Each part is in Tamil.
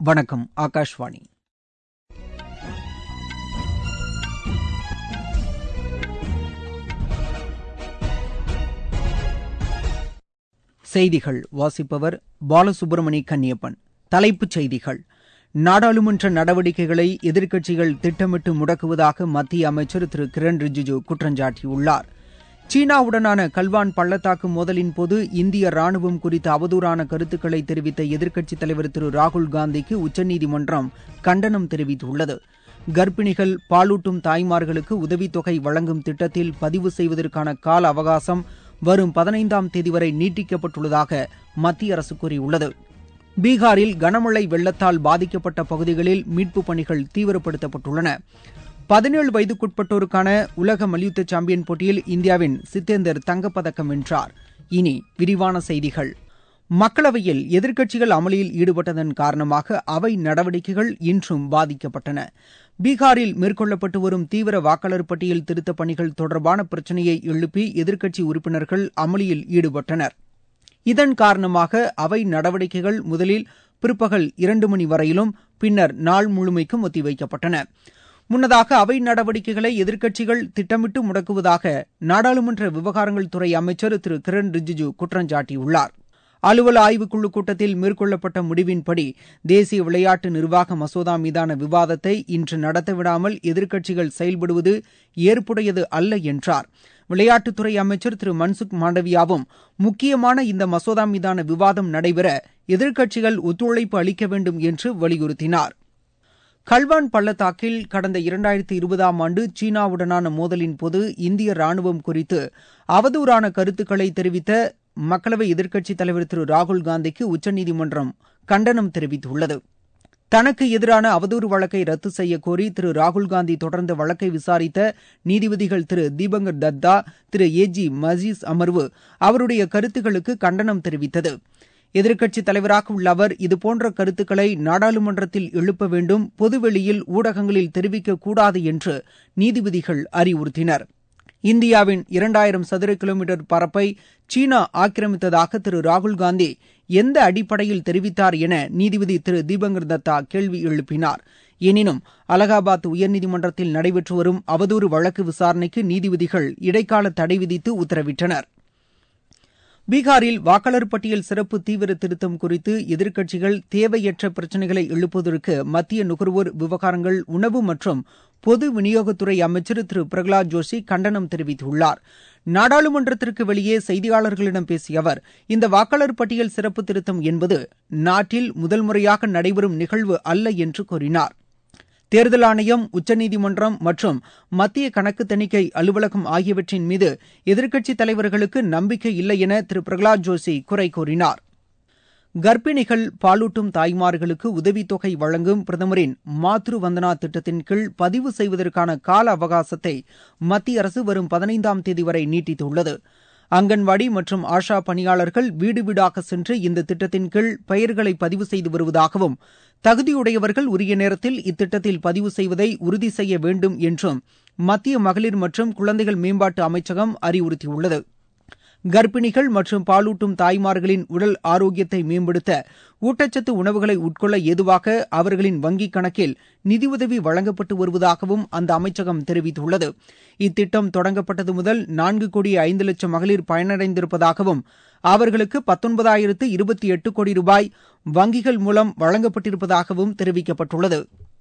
வணக்கம் ஆகாஷ்வாணி செய்திகள் வாசிப்பவர் பாலசுப்ரமணி கன்னியப்பன் தலைப்புச் செய்திகள் நாடாளுமன்ற நடவடிக்கைகளை எதிர்க்கட்சிகள் திட்டமிட்டு முடக்குவதாக மத்திய அமைச்சர் திரு கிரண் ரிஜிஜு குற்றஞ்சாட்டியுள்ளார் சீனாவுடனான கல்வான் பள்ளத்தாக்கு மோதலின்போது இந்திய ராணுவம் குறித்த அவதூறான கருத்துக்களை தெரிவித்த எதிர்க்கட்சித் தலைவர் திரு ராகுல் காந்திக்கு உச்சநீதிமன்றம் கண்டனம் தெரிவித்துள்ளது கர்ப்பிணிகள் பாலூட்டும் தாய்மார்களுக்கு உதவித்தொகை வழங்கும் திட்டத்தில் பதிவு செய்வதற்கான கால அவகாசம் வரும் பதினைந்தாம் தேதி வரை நீட்டிக்கப்பட்டுள்ளதாக மத்திய அரசு கூறியுள்ளது பீகாரில் கனமழை வெள்ளத்தால் பாதிக்கப்பட்ட பகுதிகளில் மீட்புப் பணிகள் தீவிரப்படுத்தப்பட்டுள்ளன பதினேழு வயதுக்குட்பட்டோருக்கான உலக மல்யுத்த சாம்பியன் போட்டியில் இந்தியாவின் சித்தேந்தர் தங்கப்பதக்கம் வென்றார் இனி விரிவான செய்திகள் மக்களவையில் எதிர்க்கட்சிகள் அமளியில் ஈடுபட்டதன் காரணமாக அவை நடவடிக்கைகள் இன்றும் பாதிக்கப்பட்டன பீகாரில் மேற்கொள்ளப்பட்டு வரும் தீவிர வாக்காளர் பட்டியல் திருத்தப் பணிகள் தொடர்பான பிரச்சினையை எழுப்பி எதிர்க்கட்சி உறுப்பினர்கள் அமளியில் ஈடுபட்டனர் இதன் காரணமாக அவை நடவடிக்கைகள் முதலில் பிற்பகல் இரண்டு மணி வரையிலும் பின்னர் நாள் முழுமைக்கும் ஒத்திவைக்கப்பட்டன முன்னதாக அவை நடவடிக்கைகளை எதிர்க்கட்சிகள் திட்டமிட்டு முடக்குவதாக நாடாளுமன்ற விவகாரங்கள் துறை அமைச்சர் திரு கிரண் ரிஜிஜு குற்றஞ்சாட்டியுள்ளார் அலுவல் ஆய்வுக்குழு கூட்டத்தில் மேற்கொள்ளப்பட்ட முடிவின்படி தேசிய விளையாட்டு நிர்வாக மசோதா மீதான விவாதத்தை இன்று நடத்தவிடாமல் எதிர்க்கட்சிகள் செயல்படுவது ஏற்புடையது அல்ல என்றார் விளையாட்டுத்துறை அமைச்சர் திரு மன்சுக் மாண்டவியாவும் முக்கியமான இந்த மசோதா மீதான விவாதம் நடைபெற எதிர்க்கட்சிகள் ஒத்துழைப்பு அளிக்க வேண்டும் என்று வலியுறுத்தினார் கல்வான் பள்ளத்தாக்கில் கடந்த இரண்டாயிரத்தி இருபதாம் ஆண்டு சீனாவுடனான மோதலின்போது இந்திய ராணுவம் குறித்து அவதூறான கருத்துக்களை தெரிவித்த மக்களவை எதிர்க்கட்சித் தலைவர் திரு ராகுல் காந்திக்கு உச்சநீதிமன்றம் கண்டனம் தெரிவித்துள்ளது தனக்கு எதிரான அவதூறு வழக்கை ரத்து செய்ய கோரி திரு ராகுல்காந்தி தொடர்ந்த வழக்கை விசாரித்த நீதிபதிகள் திரு தீபங்கர் தத்தா திரு ஏ ஜி மசீஸ் அமர்வு அவருடைய கருத்துக்களுக்கு கண்டனம் தெரிவித்தது எதிர்க்கட்சித் தலைவராக உள்ள அவர் இதுபோன்ற கருத்துக்களை நாடாளுமன்றத்தில் எழுப்ப வேண்டும் பொதுவெளியில் ஊடகங்களில் தெரிவிக்கக்கூடாது என்று நீதிபதிகள் அறிவுறுத்தினர் இந்தியாவின் இரண்டாயிரம் சதுர கிலோமீட்டர் பரப்பை சீனா ஆக்கிரமித்ததாக திரு ராகுல்காந்தி எந்த அடிப்படையில் தெரிவித்தார் என நீதிபதி திரு தீபங்கர் தத்தா கேள்வி எழுப்பினார் எனினும் அலகாபாத் உயர்நீதிமன்றத்தில் நடைபெற்று வரும் அவதூறு வழக்கு விசாரணைக்கு நீதிபதிகள் இடைக்கால தடை விதித்து உத்தரவிட்டனர் பீகாரில் வாக்காளர் பட்டியல் சிறப்பு தீவிர திருத்தம் குறித்து எதிர்க்கட்சிகள் தேவையற்ற பிரச்சினைகளை எழுப்புவதற்கு மத்திய நுகர்வோர் விவகாரங்கள் உணவு மற்றும் பொது விநியோகத்துறை அமைச்சர் திரு பிரகலாத் ஜோஷி கண்டனம் தெரிவித்துள்ளார் நாடாளுமன்றத்திற்கு வெளியே செய்தியாளர்களிடம் பேசிய அவர் இந்த வாக்காளர் பட்டியல் சிறப்பு திருத்தம் என்பது நாட்டில் முதல் முறையாக நடைபெறும் நிகழ்வு அல்ல என்று கூறினார் தேர்தல் ஆணையம் உச்சநீதிமன்றம் மற்றும் மத்திய கணக்கு தணிக்கை அலுவலகம் ஆகியவற்றின் மீது எதிர்க்கட்சித் தலைவர்களுக்கு நம்பிக்கை இல்லை என திரு பிரகலாத் ஜோஷி குறை கூறினார் கர்ப்பிணிகள் பாலூட்டும் தாய்மார்களுக்கு உதவித்தொகை வழங்கும் பிரதமரின் மாத்ரு வந்தனா திட்டத்தின் கீழ் பதிவு செய்வதற்கான கால அவகாசத்தை மத்திய அரசு வரும் பதினைந்தாம் தேதி வரை நீட்டித்துள்ளது அங்கன்வாடி மற்றும் ஆஷா பணியாளர்கள் வீடு வீடாக சென்று இந்த திட்டத்தின் கீழ் பெயர்களை பதிவு செய்து வருவதாகவும் தகுதியுடையவர்கள் உரிய நேரத்தில் இத்திட்டத்தில் பதிவு செய்வதை உறுதி செய்ய வேண்டும் என்றும் மத்திய மகளிர் மற்றும் குழந்தைகள் மேம்பாட்டு அமைச்சகம் அறிவுறுத்தியுள்ளது கர்ப்பிணிகள் மற்றும் பாலூட்டும் தாய்மார்களின் உடல் ஆரோக்கியத்தை மேம்படுத்த ஊட்டச்சத்து உணவுகளை உட்கொள்ள ஏதுவாக அவர்களின் வங்கிக் கணக்கில் நிதியுதவி வழங்கப்பட்டு வருவதாகவும் அந்த அமைச்சகம் தெரிவித்துள்ளது இத்திட்டம் தொடங்கப்பட்டது முதல் நான்கு கோடி ஐந்து லட்சம் மகளிர் பயனடைந்திருப்பதாகவும் அவர்களுக்கு பத்தொன்பதாயிரத்து இருபத்தி எட்டு கோடி ரூபாய் வங்கிகள் மூலம் வழங்கப்பட்டிருப்பதாகவும் தெரிவிக்கப்பட்டுள்ளது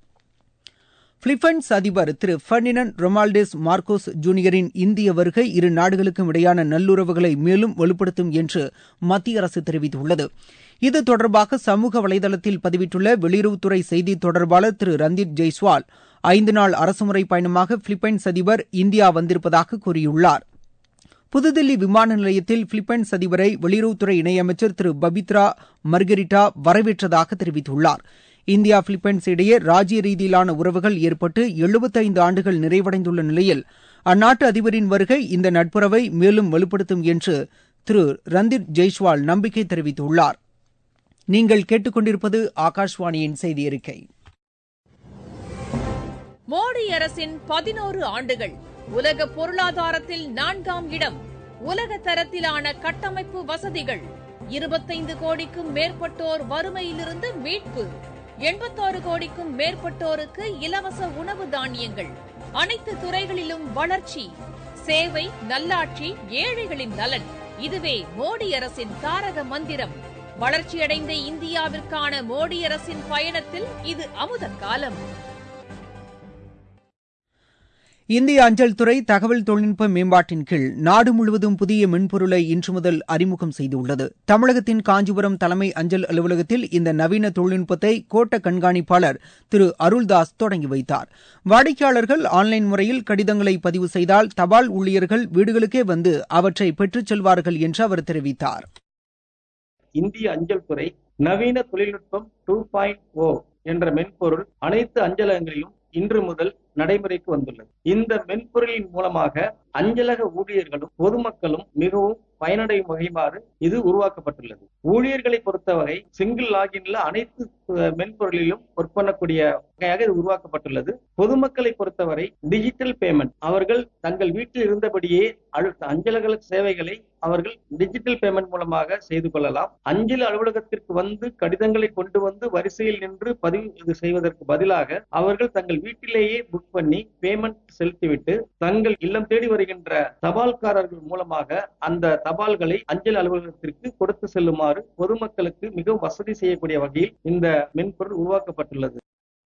பிலிப்பைன்ஸ் அதிபர் திரு பெர்டினண்ட் ரொமால்டேஸ் மார்கோஸ் ஜூனியரின் இந்திய வருகை இரு நாடுகளுக்கும் இடையான நல்லுறவுகளை மேலும் வலுப்படுத்தும் என்று மத்திய அரசு தெரிவித்துள்ளது இது தொடர்பாக சமூக வலைதளத்தில் பதிவிட்டுள்ள வெளியுறவுத்துறை செய்தி தொடர்பாளர் திரு ரந்தீப் ஜெய்ஸ்வால் ஐந்து நாள் அரசுமுறை பயணமாக பிலிப்பைன்ஸ் அதிபர் இந்தியா வந்திருப்பதாக கூறியுள்ளார் புதுதில்லி விமான நிலையத்தில் பிலிப்பைன்ஸ் அதிபரை வெளியுறவுத்துறை இணையமைச்சர் திரு பபித்ரா மர்கரிட்டா வரவேற்றதாக தெரிவித்துள்ளார் இந்தியா பிலிப்பைன்ஸ் இடையே ராஜ்ய ரீதியிலான உறவுகள் ஏற்பட்டு எழுபத்தைந்து ஆண்டுகள் நிறைவடைந்துள்ள நிலையில் அந்நாட்டு அதிபரின் வருகை இந்த நட்புறவை மேலும் வலுப்படுத்தும் என்று திரு ரந்தீப் ஜெய்ஸ்வால் நம்பிக்கை தெரிவித்துள்ளார் நீங்கள் கேட்டுக்கொண்டிருப்பது ஆகாஷ்வாணியின் செய்தி அறிக்கை மோடி அரசின் பதினோரு ஆண்டுகள் உலக பொருளாதாரத்தில் நான்காம் இடம் உலக தரத்திலான கட்டமைப்பு வசதிகள் இருபத்தைந்து கோடிக்கும் மேற்பட்டோர் வறுமையிலிருந்து மீட்பு எண்பத்தாறு கோடிக்கும் மேற்பட்டோருக்கு இலவச உணவு தானியங்கள் அனைத்து துறைகளிலும் வளர்ச்சி சேவை நல்லாட்சி ஏழைகளின் நலன் இதுவே மோடி அரசின் தாரக மந்திரம் வளர்ச்சியடைந்த இந்தியாவிற்கான மோடி அரசின் பயணத்தில் இது அமுத காலம் இந்திய அஞ்சல் துறை தகவல் தொழில்நுட்ப மேம்பாட்டின் கீழ் நாடு முழுவதும் புதிய மென்பொருளை இன்று முதல் அறிமுகம் செய்துள்ளது தமிழகத்தின் காஞ்சிபுரம் தலைமை அஞ்சல் அலுவலகத்தில் இந்த நவீன தொழில்நுட்பத்தை கோட்ட கண்காணிப்பாளர் திரு அருள்தாஸ் தொடங்கி வைத்தார் வாடிக்கையாளர்கள் ஆன்லைன் முறையில் கடிதங்களை பதிவு செய்தால் தபால் ஊழியர்கள் வீடுகளுக்கே வந்து அவற்றை பெற்றுச் செல்வார்கள் என்று அவர் தெரிவித்தார் இந்திய அஞ்சல் துறை நவீன தொழில்நுட்பம் டூ பாயிண்ட் ஓ என்ற மென்பொருள் அனைத்து அஞ்சலகங்களிலும் இன்று முதல் நடைமுறைக்கு வந்துள்ளது இந்த மென்பொருளின் மூலமாக அஞ்சலக ஊழியர்களும் பொதுமக்களும் மிகவும் பயனடையும் வகைமாறு இது உருவாக்கப்பட்டுள்ளது ஊழியர்களை பொறுத்தவரை சிங்கிள் லாகின்ல அனைத்து மென்பொருளிலும் ஒர்க் பண்ணக்கூடிய வகையாக இது உருவாக்கப்பட்டுள்ளது பொதுமக்களை பொறுத்தவரை டிஜிட்டல் பேமெண்ட் அவர்கள் தங்கள் வீட்டில் இருந்தபடியே அஞ்சலக சேவைகளை அவர்கள் டிஜிட்டல் பேமெண்ட் மூலமாக செய்து கொள்ளலாம் அஞ்சல் அலுவலகத்திற்கு வந்து கடிதங்களை கொண்டு வந்து வரிசையில் நின்று பதிவு செய்வதற்கு பதிலாக அவர்கள் தங்கள் வீட்டிலேயே புக் பண்ணி பேமெண்ட் செலுத்திவிட்டு தங்கள் இல்லம் தேடி வருகின்ற தபால்காரர்கள் மூலமாக அந்த தபால்களை அஞ்சல் அலுவலகத்திற்கு கொடுத்து செல்லுமாறு பொதுமக்களுக்கு மிகவும் வசதி செய்யக்கூடிய வகையில் இந்த மென்பொருள் உருவாக்கப்பட்டுள்ளது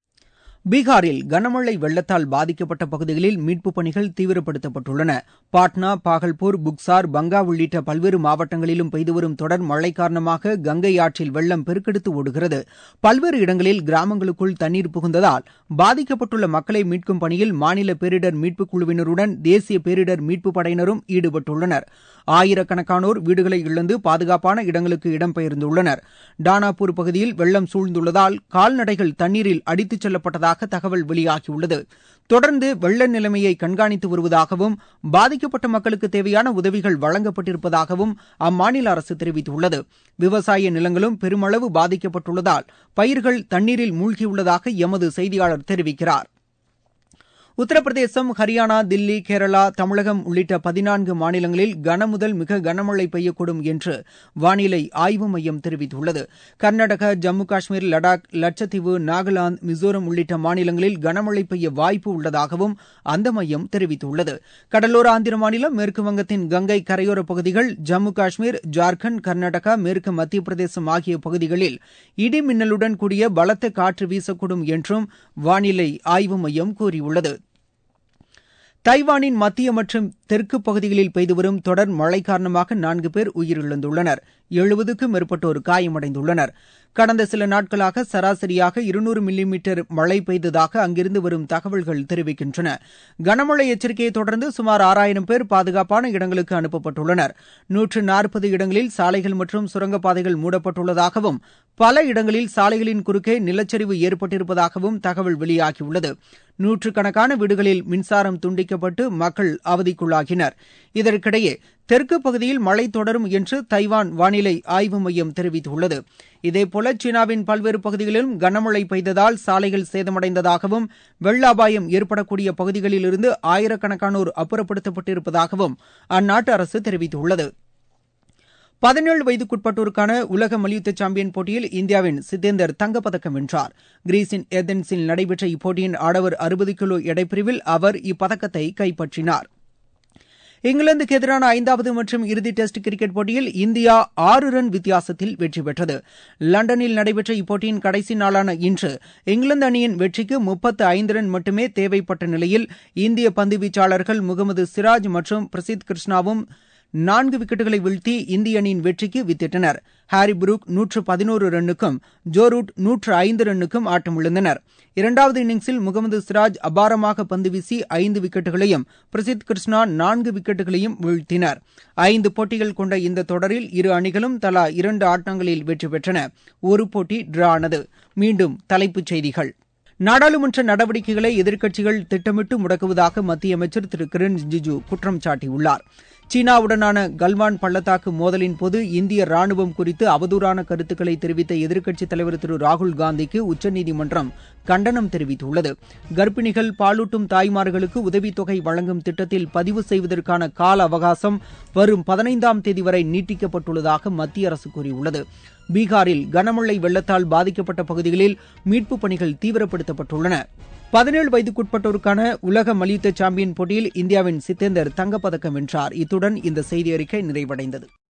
பீகாரில் கனமழை வெள்ளத்தால் பாதிக்கப்பட்ட பகுதிகளில் மீட்புப் பணிகள் தீவிரப்படுத்தப்பட்டுள்ளன பாட்னா பாகல்பூர் புக்சார் பங்கா உள்ளிட்ட பல்வேறு மாவட்டங்களிலும் பெய்து வரும் தொடர் மழை காரணமாக கங்கை ஆற்றில் வெள்ளம் பெருக்கெடுத்து ஓடுகிறது பல்வேறு இடங்களில் கிராமங்களுக்குள் தண்ணீர் புகுந்ததால் பாதிக்கப்பட்டுள்ள மக்களை மீட்கும் பணியில் மாநில பேரிடர் மீட்புக் குழுவினருடன் தேசிய பேரிடர் மீட்புப் படையினரும் ஈடுபட்டுள்ளனர் ஆயிரக்கணக்கானோர் வீடுகளை இழந்து பாதுகாப்பான இடங்களுக்கு இடம்பெயர்ந்துள்ளனர் டானாப்பூர் பகுதியில் வெள்ளம் சூழ்ந்துள்ளதால் கால்நடைகள் தண்ணீரில் அடித்துச் செல்லப்பட்டதாக தகவல் வெளியாகியுள்ளது தொடர்ந்து வெள்ள நிலைமையை கண்காணித்து வருவதாகவும் பாதிக்கப்பட்ட மக்களுக்கு தேவையான உதவிகள் வழங்கப்பட்டிருப்பதாகவும் அம்மாநில அரசு தெரிவித்துள்ளது விவசாய நிலங்களும் பெருமளவு பாதிக்கப்பட்டுள்ளதால் பயிர்கள் தண்ணீரில் மூழ்கியுள்ளதாக எமது செய்தியாளர் தெரிவிக்கிறார் உத்தரப்பிரதேசம் ஹரியானா தில்லி கேரளா தமிழகம் உள்ளிட்ட பதினான்கு மாநிலங்களில் கனமுதல் மிக கனமழை பெய்யக்கூடும் என்று வானிலை ஆய்வு மையம் தெரிவித்துள்ளது கர்நாடகா ஜம்மு காஷ்மீர் லடாக் லட்சத்தீவு நாகாலாந்து மிசோரம் உள்ளிட்ட மாநிலங்களில் கனமழை பெய்ய வாய்ப்பு உள்ளதாகவும் அந்த மையம் தெரிவித்துள்ளது கடலோர ஆந்திர மாநிலம் மேற்கு வங்கத்தின் கங்கை கரையோர பகுதிகள் ஜம்மு காஷ்மீர் ஜார்க்கண்ட் கர்நாடகா மேற்கு மத்திய பிரதேசம் ஆகிய பகுதிகளில் இடி மின்னலுடன் கூடிய பலத்த காற்று வீசக்கூடும் என்றும் வானிலை ஆய்வு மையம் கூறியுள்ளது தைவானின் மத்திய மற்றும் தெற்கு பகுதிகளில் பெய்து வரும் தொடர் மழை காரணமாக நான்கு பேர் உயிரிழந்துள்ளனர் எழுபதுக்கும் மேற்பட்டோர் காயமடைந்துள்ளனர் கடந்த சில நாட்களாக சராசரியாக இருநூறு மில்லிமீட்டர் மழை பெய்ததாக அங்கிருந்து வரும் தகவல்கள் தெரிவிக்கின்றன கனமழை எச்சரிக்கையை தொடர்ந்து சுமார் ஆறாயிரம் பேர் பாதுகாப்பான இடங்களுக்கு அனுப்பப்பட்டுள்ளனர் நூற்று நாற்பது இடங்களில் சாலைகள் மற்றும் சுரங்கப்பாதைகள் மூடப்பட்டுள்ளதாகவும் பல இடங்களில் சாலைகளின் குறுக்கே நிலச்சரிவு ஏற்பட்டிருப்பதாகவும் தகவல் வெளியாகியுள்ளது நூற்றுக்கணக்கான வீடுகளில் மின்சாரம் துண்டிக்கப்பட்டு மக்கள் அவதிக்குள்ளாகினர் இதற்கிடையே தெற்கு பகுதியில் மழை தொடரும் என்று தைவான் வானிலை ஆய்வு மையம் தெரிவித்துள்ளது இதேபோல சீனாவின் பல்வேறு பகுதிகளிலும் கனமழை பெய்ததால் சாலைகள் சேதமடைந்ததாகவும் வெள்ள அபாயம் ஏற்படக்கூடிய பகுதிகளில் இருந்து ஆயிரக்கணக்கானோர் அப்புறப்படுத்தப்பட்டிருப்பதாகவும் அந்நாட்டு அரசு தெரிவித்துள்ளது பதினேழு வயதுக்குட்பட்டோருக்கான உலக மல்யுத்த சாம்பியன் போட்டியில் இந்தியாவின் சித்தேந்தர் தங்கப்பதக்கம் வென்றார் கிரீஸின் ஏதென்ஸில் நடைபெற்ற இப்போட்டியின் ஆடவர் அறுபது கிலோ எடைப்பிரிவில் அவர் இப்பதக்கத்தை கைப்பற்றினார் இங்கிலாந்துக்கு எதிரான ஐந்தாவது மற்றும் இறுதி டெஸ்ட் கிரிக்கெட் போட்டியில் இந்தியா ஆறு ரன் வித்தியாசத்தில் வெற்றி பெற்றது லண்டனில் நடைபெற்ற இப்போட்டியின் கடைசி நாளான இன்று இங்கிலாந்து அணியின் வெற்றிக்கு முப்பத்து ஐந்து ரன் மட்டுமே தேவைப்பட்ட நிலையில் இந்திய பந்து வீச்சாளர்கள் முகமது சிராஜ் மற்றும் பிரசித் கிருஷ்ணாவும் நான்கு விக்கெட்டுகளை வீழ்த்தி இந்திய அணியின் வெற்றிக்கு வித்திட்டனர் ஹாரி புரூக் நூற்று பதினோரு ரன்னுக்கும் ஜோ ரூட் நூற்று ஐந்து ரன்னுக்கும் ஆட்டமிழந்தனர் இரண்டாவது இன்னிங்ஸில் முகமது சிராஜ் அபாரமாக பந்து வீசி ஐந்து விக்கெட்டுகளையும் பிரசித் கிருஷ்ணா நான்கு விக்கெட்டுகளையும் வீழ்த்தினர் ஐந்து போட்டிகள் கொண்ட இந்த தொடரில் இரு அணிகளும் தலா இரண்டு ஆட்டங்களில் வெற்றி பெற்றன ஒரு போட்டி டிரா ஆனது மீண்டும் தலைப்புச் செய்திகள் நாடாளுமன்ற நடவடிக்கைகளை எதிர்க்கட்சிகள் திட்டமிட்டு முடக்குவதாக மத்திய அமைச்சர் திரு கிரண் ரிஜிஜு குற்றம் சாட்டியுள்ளார் சீனாவுடனான கல்வான் பள்ளத்தாக்கு மோதலின் போது இந்திய ராணுவம் குறித்து அவதூறான கருத்துக்களை தெரிவித்த எதிர்க்கட்சித் தலைவர் திரு ராகுல் காந்திக்கு உச்சநீதிமன்றம் கண்டனம் தெரிவித்துள்ளது கர்ப்பிணிகள் பாலூட்டும் தாய்மார்களுக்கு உதவித்தொகை வழங்கும் திட்டத்தில் பதிவு செய்வதற்கான கால அவகாசம் வரும் பதினைந்தாம் தேதி வரை நீட்டிக்கப்பட்டுள்ளதாக மத்திய அரசு கூறியுள்ளது பீகாரில் கனமழை வெள்ளத்தால் பாதிக்கப்பட்ட பகுதிகளில் மீட்புப் பணிகள் தீவிரப்படுத்தப்பட்டுள்ளன பதினேழு வயதுக்குட்பட்டோருக்கான உலக மல்யுத்த சாம்பியன் போட்டியில் இந்தியாவின் சித்தேந்தர் தங்கப்பதக்கம் வென்றார் இத்துடன் இந்த செய்தி அறிக்கை நிறைவடைந்தது